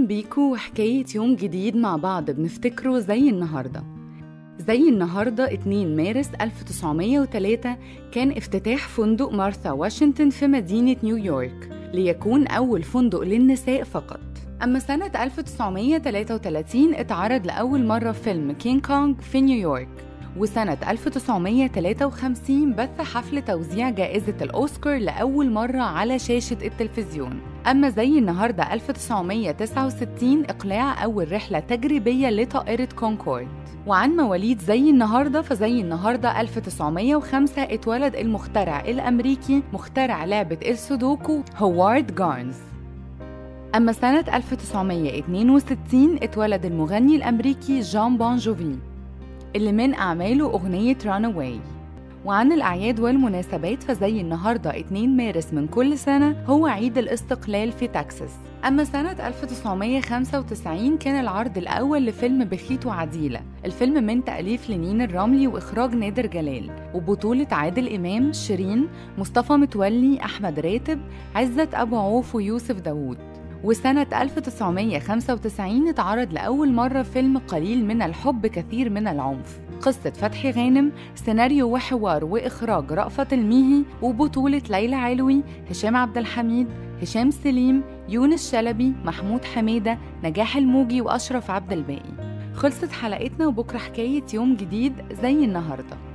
بيكو وحكاية يوم جديد مع بعض بنفتكره زي النهاردة زي النهاردة 2 مارس 1903 كان افتتاح فندق مارثا واشنطن في مدينة نيويورك ليكون أول فندق للنساء فقط أما سنة 1933 اتعرض لأول مرة فيلم كينج كونغ في نيويورك وسنة 1953 بث حفل توزيع جائزة الأوسكار لأول مرة على شاشة التلفزيون أما زي النهاردة 1969 إقلاع أول رحلة تجريبية لطائرة كونكورد وعن مواليد زي النهاردة فزي النهاردة 1905 اتولد المخترع الأمريكي مخترع لعبة السودوكو هوارد جارنز أما سنة 1962 اتولد المغني الأمريكي جون بون جوفي اللي من أعماله أغنية رانواي وعن الأعياد والمناسبات فزي النهاردة 2 مارس من كل سنة هو عيد الاستقلال في تكساس أما سنة 1995 كان العرض الأول لفيلم بخيت وعديلة الفيلم من تأليف لنين الرملي وإخراج نادر جلال وبطولة عادل إمام شيرين مصطفى متولي أحمد راتب عزت أبو عوف ويوسف داوود وسنة 1995 اتعرض لأول مرة فيلم قليل من الحب كثير من العنف قصة فتحي غانم سيناريو وحوار وإخراج رأفت الميهي وبطولة ليلى علوي هشام عبد الحميد هشام سليم يونس شلبي محمود حميدة نجاح الموجي وأشرف عبد الباقي خلصت حلقتنا وبكرة حكاية يوم جديد زي النهارده